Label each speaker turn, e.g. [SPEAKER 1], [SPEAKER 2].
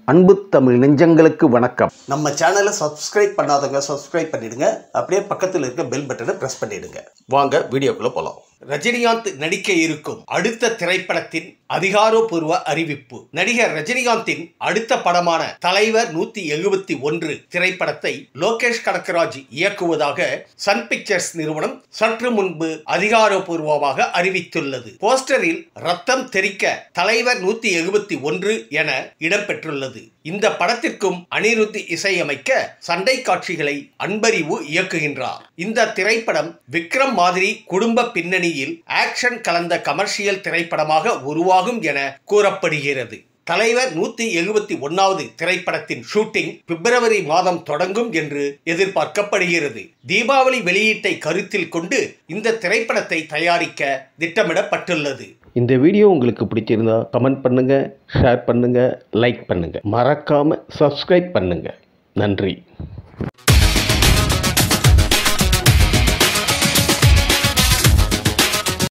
[SPEAKER 1] அன்பு தமிழ் நெஞ்சங்களுக்கு வணக்கம்
[SPEAKER 2] நம்ம சேனலை சப்ஸ்கிரைப் பண்ணாதவங்க சப்ஸ்கிரைப் பண்ணிடுங்க அப்படியே பக்கத்தில் இருக்க பெல் பட்டனை பிரஸ் பண்ணிடுங்க வாங்க வீடியோக்குள்ள போலாம் ரஜினிகாந்த் நடிக்க இருக்கும் அடுத்த திரைப்படத்தின் அதிகாரப்பூர்வ அறிவிப்பு நடிகர் ரஜினிகாந்தின் அடுத்த படமான தலைவர் நூத்தி எழுபத்தி ஒன்று திரைப்படத்தை லோகேஷ் கனகராஜ் இயக்குவதாக சன் பிக்சர்ஸ் நிறுவனம் சற்று முன்பு அதிகாரப்பூர்வமாக அறிவித்துள்ளது போஸ்டரில் ரத்தம் தெறிக்க தலைவர் நூத்தி எழுபத்தி ஒன்று என இடம்பெற்றுள்ளது இந்த படத்திற்கும் அனிருத் இசையமைக்க சண்டை காட்சிகளை அன்பறிவு இயக்குகின்றார் இந்த திரைப்படம் விக்ரம் மாதிரி குடும்ப பின்னணியில் ஆக்ஷன் கலந்த கமர்ஷியல் திரைப்படமாக உருவாகும் என கூறப்படுகிறது தலைவர் நூத்தி எழுபத்தி ஒன்னாவது திரைப்படத்தின் ஷூட்டிங் பிப்ரவரி மாதம் தொடங்கும் என்று எதிர்பார்க்கப்படுகிறது தீபாவளி வெளியீட்டை கருத்தில் கொண்டு இந்த திரைப்படத்தை தயாரிக்க திட்டமிடப்பட்டுள்ளது
[SPEAKER 1] இந்த வீடியோ உங்களுக்கு பிடிச்சிருந்தா கமெண்ட் பண்ணுங்கள் ஷேர் பண்ணுங்கள் லைக் பண்ணுங்கள் மறக்காமல் சப்ஸ்கிரைப் பண்ணுங்கள் நன்றி